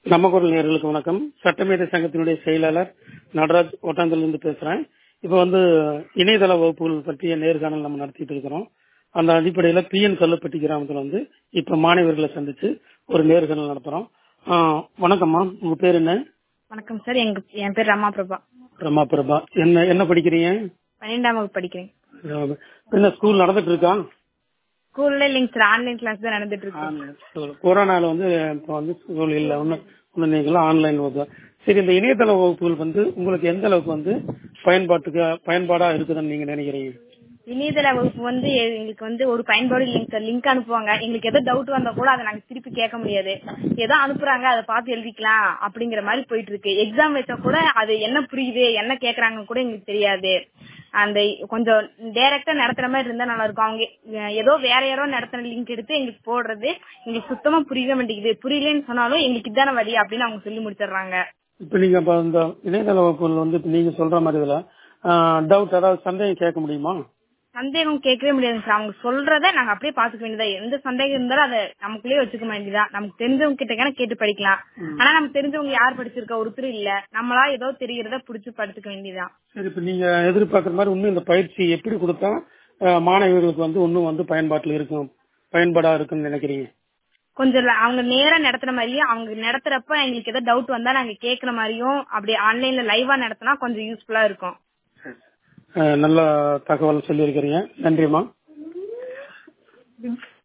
நம்ம குரல் நேர்களுக்கு வணக்கம் சட்டமேதை சங்கத்தினுடைய செயலாளர் நடராஜ் ஒட்டாந்தலிருந்து பேசுறேன் இப்ப வந்து இணையதள வகுப்புகள் பற்றிய நேர்காணல் நம்ம நடத்திட்டு இருக்கிறோம் அந்த அடிப்படையில பி என் கல்லுப்பட்டி கிராமத்துல வந்து இப்ப மாணவர்களை சந்திச்சு ஒரு நேர்காணல் நடத்துறோம் ஆஹ் வணக்கம்மா உங்க பேர் என்ன வணக்கம் சார் எங்க என் பேர் ரமா பிரபா ரமா பிரபா என்ன என்ன படிக்கிறீங்க பன்னெண்டாம் வகுப்பு படிக்கிறேன் அஹ் என்ன ஸ்கூல் நடந்துட்டு இருக்கா ஸ்கூல்ல இல்லைங்க சார் ஆன்லைன் கிளாஸ் தான் நடந்துட்டு இருக்கு கொரோனால வந்து இப்ப வந்து ஸ்கூல் இல்ல ஒன்னும் ஒன்னும் நீங்களும் ஆன்லைன் வகுப்பு சரி இந்த இணையதள வகுப்புகள் வந்து உங்களுக்கு எந்த அளவுக்கு வந்து பயன்பாட்டுக்கு பயன்பாடா இருக்குதுன்னு நீங்க நினைக்கிறீங்க இணையதள வகுப்பு வந்து எ- எங்களுக்கு வந்து ஒரு பயன்பாடு இல்லைங்க சார் லிங்க் அனுப்புவாங்க எங்களுக்கு ஏதோ டவுட் வந்தா கூட அதை நாங்க திருப்பி கேட்க முடியாது ஏதோ அனுப்புறாங்க அதை பார்த்து எழுதிக்கலாம் அப்படிங்கிற மாதிரி போயிட்டு இருக்கு எக்ஸாம் வச்சா கூட அது என்ன புரியுது என்ன கேக்குறாங்கன்னு கூட எங்களுக்கு தெரியாது அந்த கொஞ்சம் டைரக்டா நடத்துற மாதிரி இருந்தா நல்லா இருக்கும் அவங்க அஹ், ஏதோ வேற யாரோ நடத்துற லிங்க் எடுத்து எங்களுக்கு போடுறது எங்களுக்கு சுத்தமா புரியவே மாட்டேங்குது புரியலன்னு சொன்னாலும் எங்களுக்கு இதான வழி அப்படின்னு அவங்க சொல்லி முடிச்சிடுறாங்க இப்ப நீங்க இப்ப இந்த இணையதள வகுப்புகள் வந்து இப்ப நீங்க சொல்ற மாதிரி இதுல டவுட் அதாவது சந்தேகம் கேட்க முடியுமா சந்தேகம் கேட்கவே முடியாது சார் அவங்க சொல்றத நாங்க அப்படியே பாத்துக்க வேண்டியதா எந்த சந்தேகம் இருந்தாலும் அதை நமக்குள்ளே வச்சுக்க வேண்டியதா நமக்கு தெரிஞ்சவங்க கிட்ட கேட்டு படிக்கலாம் ஆனா நமக்கு தெரிஞ்சவங்க யார் படிச்சிருக்கா ஒருத்தர் இல்ல நம்மளா ஏதோ தெரியறத புடிச்சு படிச்சுக்க வேண்டியதான் சரி இப்ப நீங்க எதிர்பார்க்குற மாதிரி இன்னும் இந்த பயிற்சி எப்படி கொடுத்தா அஹ், மாணவர்களுக்கு வந்து இன்னும் வந்து பயன்பாட்டுல இருக்கும் பயன்பாடா இருக்குன்னு நினைக்கிறீங்க கொஞ்சம் ல- அவங்க நேரா நடத்துற மாதிரியும் அவங்க நடத்துறப்ப எங்களுக்கு ஏதோ டவுட் வந்தா நாங்க கேக்குற மாதிரியும் அப்படி ஆன்லைன்ல லைவா நடத்தினா கொஞ்சம் யூஸ்ஃபுல்லா இருக்கும் அஹ், நல்ல தகவல் சொல்லியிருக்கிறீங்க நன்றிம்மா